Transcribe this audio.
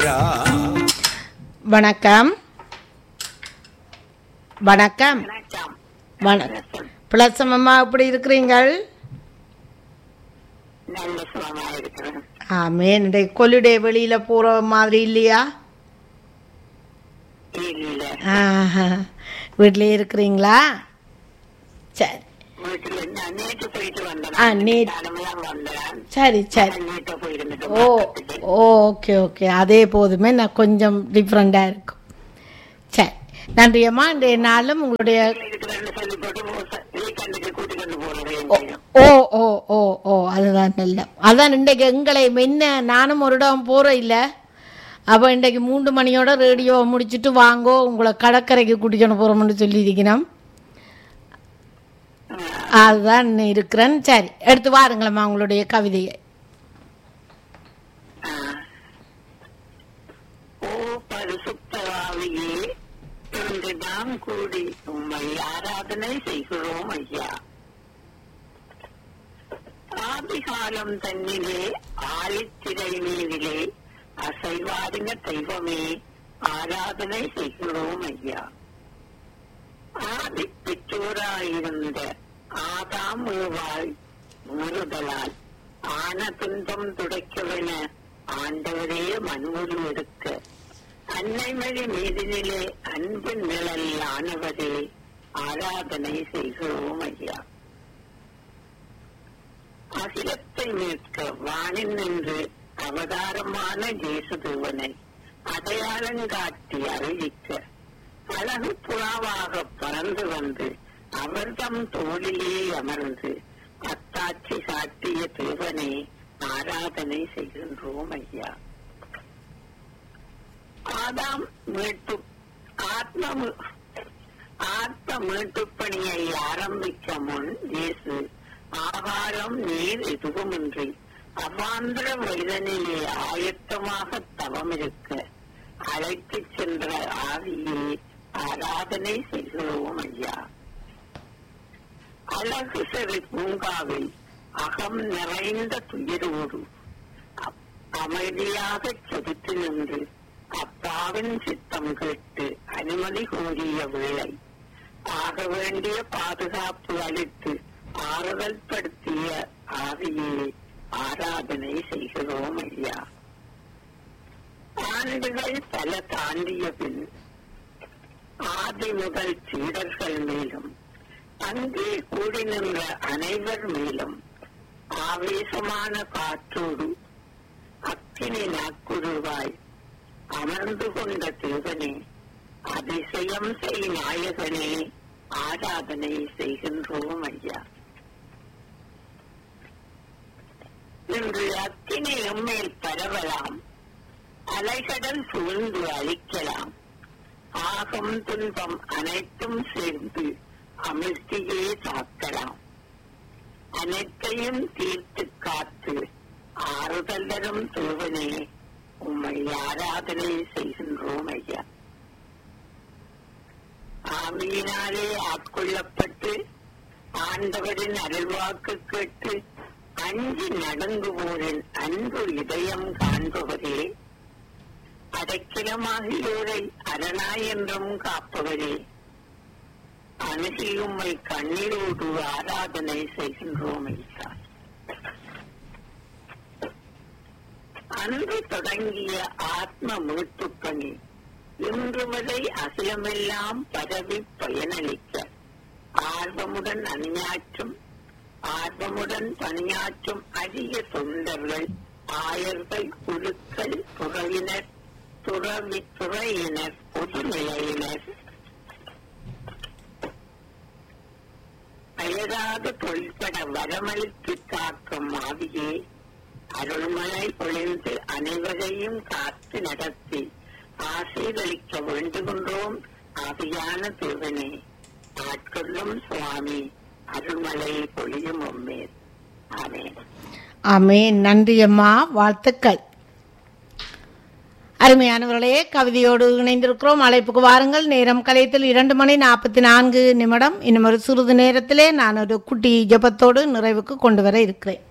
வணக்கம் வணக்கம் வணக்கம் வணக்கம் பிளசம் அம்மா எப்படி இருக்கிறீங்கள் நல்ல சுகமா இருக்கிறேன் ஆமே இந்த கொலுடே வெளியில போற மாதிரி இல்லையா இல்ல ஆஹா. வீட்டிலே இருக்கிறீங்களா சரி வீட்டுல நான் நேற்று போயிட்டு வந்தேன் ஆ, நேற்று. தலைமையாக வந்தேன் சரி சரி நேற்று போயிருந்துட்டு ஓ ஓகே ஓகே அதே போதுமே நான் கொஞ்சம் டிஃப்ரெண்டாக இருக்கும் சரி நன்றி அம்மா இன்றைய நாளும் உங்களுடைய இருக்கிறேன்னு சொல்லி போட்டு வீக்கெண்டுக்கு கூட்டி கொண்டு போறது ஓ ஓ ஓ ஓ அதுதான் நல்ல அதான் இன்றைக்கு எங்களை முன்ன நானும் ஒரு இடம் போகிறோம் இல்லை அப்போ இன்றைக்கு மூன்று மணியோட ரேடியோ முடிச்சுட்டு வாங்கோ உங்களை கடற்கரைக்கு கூட்டிக்கொண்டு போகிறோம்னு சொல்லியிருக்கிறோம் அதுதான் இருக்கிறேன் சரி எடுத்து வாருங்களம்மா உங்களுடைய கவிதையை ஓ பரிசுத்தராவியே இன்று நாம் கூடி உம்மை ஆராதனை செய்கிறோம் ஐயா ஆதிகாலம் தன்னிலே ஆழித்திரை மீதிலே அசைவாடின தெய்வமே ஆராதனை செய்கிறோம் ஐயா ஆதி பெற்றோராயிருந்த ஆதாம் ஏவாள் முறுதலால் ஆன துன்பம் துடைக்கவென ஆண்டவரே மண்முழு எடுக்க அன்னைமொழி மீதினிலே அன்பு நிழல் ஆனவரே ஆராதனை செய்கிறோம் ஐயா அகிலத்தை மீட்க வானில் நின்று அவதாரமான ஜேசுதேவனை அடையாளங்காட்டி அறிவிக்க அழகு புறாவாக பறந்து வந்து அவர்தம் தோளிலே அமர்ந்து அத்தாட்சி சாட்டிய தேவனை ஆராதனை செய்கின்றோம் ஐயா ஆதாம் மீட்பு ஆத்ம மீ- ஆத்ம மீட்புப் பணியை ஆரம்பிக்க முன் இயேசு ஆகாரம் நீர் எதுவுமின்றி அவாந்திர வயதனிலே ஆயத்தமாக தவம் இருக்க அழைத்துச் சென்ற ஆவியை ஆராதனை செய்கிறோம் ஐயா அழகு சிறு பூங்காவில் அகம் நிறைந்த துயரோடு அ- அமைதியாகச் செதுத்து நின்று அப்பாவின் சித்தம் கேட்டு அனுமதி கோரிய வேளை ஆக வேண்டிய பாதுகாப்பு அளித்து ஆறுதல் படுத்திய ஆவியை ஆராதனை செய்கிறோம் ஐயா ஆண்டுகள் பல தாண்டிய பின் ஆதி முதல் சீடர்கள் மேலும் அங்கே கூடி நின்ற அனைவர் மேலும் ஆவேசமான காற்றோடு அக்கினி நாக்குருவாய் அமர்ந்து கொண்ட தேவனே அதிசயம் செய் நாயகனே ஆராதனை செய்கின்றோம் ஐயா இன்று அக்கினி எம்மேல் பரவலாம் அலைகடல் சூழ்ந்து அழிக்கலாம் ஆகம் துன்பம் அனைத்தும் சேர்ந்து அமிழ்த்தியே தாக்கலாம் அனைத்தையும் தீர்த்து காத்து ஆறுதல் தரும் தேவனே உம்மை ஆராதனை செய்கின்றோம் ஐயா ஆவியினாலே ஆட்கொள்ளப்பட்டு ஆண்டவரின் அருள்வாக்கு கேட்டு அஞ்சு நடங்குவோரின் அன்பு இதயம் காண்பவரே அடைக்கலமாகியோரை அரணாய் என்றும் காப்பவரே அணுகி உம்மை கண்ணீரோடு ஆராதனை செய்கின்றோம் ஐயா அன்று தொடங்கிய ஆத்ம மீட்புப் பணி இன்று வரை அகிலமெல்லாம் பரவி பயனளிக்க ஆர்வமுடன் அணியாற்றும் ஆர்வமுடன் பணியாற்றும் அரிய தொண்டர்கள் ஆயர்கள் குழுக்கள் துறையினர் துறவி துறையினர் பொதுநிலையினர் அயராது தொழிற்பட வரமளித்து காக்கும் ஆவியே அருள்மழை பொழிந்து அனைவரையும் காத்து நடத்தி ஆசீர்வதிக்க வேண்டுகின்றோம் ஆவியான தேவனே ஆட்கொள்ளும் சுவாமி அருள்மலை பொழியும் உம்மேல் ஆமென் ஆமே நன்றி அம்மா வாழ்த்துக்கள் அருமையானவர்களே கவிதையோடு இணைந்திருக்கிறோம் அழைப்புக்கு வாருங்கள் நேரம் கலையத்தில் இரண்டு மணி நாற்பத்தி நான்கு நிமிடம் இன்னும் ஒரு சிறிது நேரத்திலே நான் ஒரு குட்டி ஜெபத்தோடு நிறைவுக்கு கொண்டு வர இருக்கிறேன்